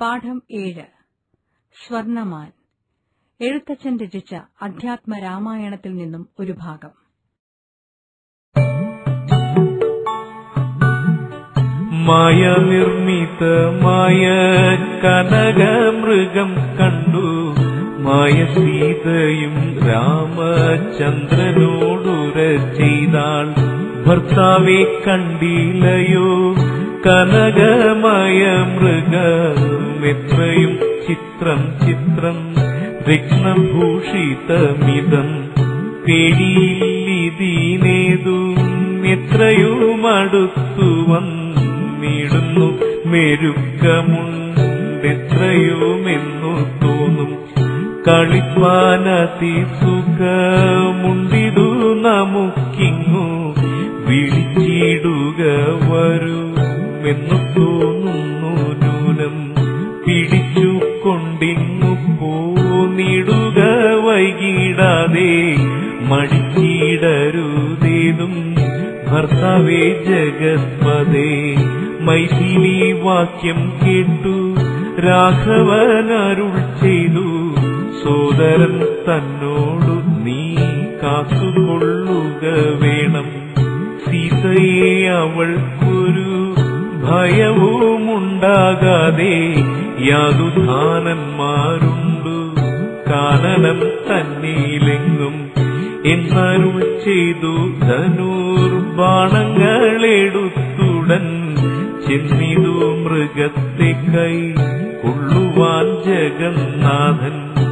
പാഠം ഏഴ് സ്വർണമാൻ എഴുത്തച്ഛൻ രചിച്ച അധ്യാത്മ രാമായണത്തിൽ നിന്നും ഒരു ഭാഗം മായനിർമ്മിതമായ കനകമൃഗം കണ്ടു മായ സീതയും രാമചന്ദ്രനോടുര ചെയ്താൾ ഭർത്താവെ കണ്ടില്ലയോ കനകമായ മൃഗം എത്രയും ചിത്രം ചിത്രം രത്നഭൂഷിതമിതം പേടിയില്ലിതീനേതും എത്രയും അടുത്തു വന്നിടുന്നു മെരുക്കമുണ്ടെത്രയുമെന്നു തോന്നും കളിപ്പാനതി സുഖമുണ്ടിതു നമുക്കിങ്ങു വിളിച്ചിടുക വരുമെന്നു തോന്നുന്നു നൂനം പിടിച്ചു കൊണ്ടിങ്ങു പോന്നിടുക വൈകിടാതെ മടിച്ചിടരുതേതും ഭർത്താവേ ജഗത്പതേ മൈഥിലി വാക്യം കേട്ടു രാഘവനരുൾ ചെയ്തു സോദരൻ തന്നോടു നീ കാത്തുകൊള്ളുക വേണം സീതയെ അവൾക്കൊരു ഭയവുമുണ്ടാകാതെ യാതുധാനന്മാരുണ്ടു കാനനം തന്നിലെങ്ങും എന്നരുൾ ചെയ്തു ധനുർബാണങ്ങളെടുത്തുടൻ ചെന്നിതു മൃഗത്തെ കൈ കൊള്ളുവാൻ ജഗന്നാഥൻ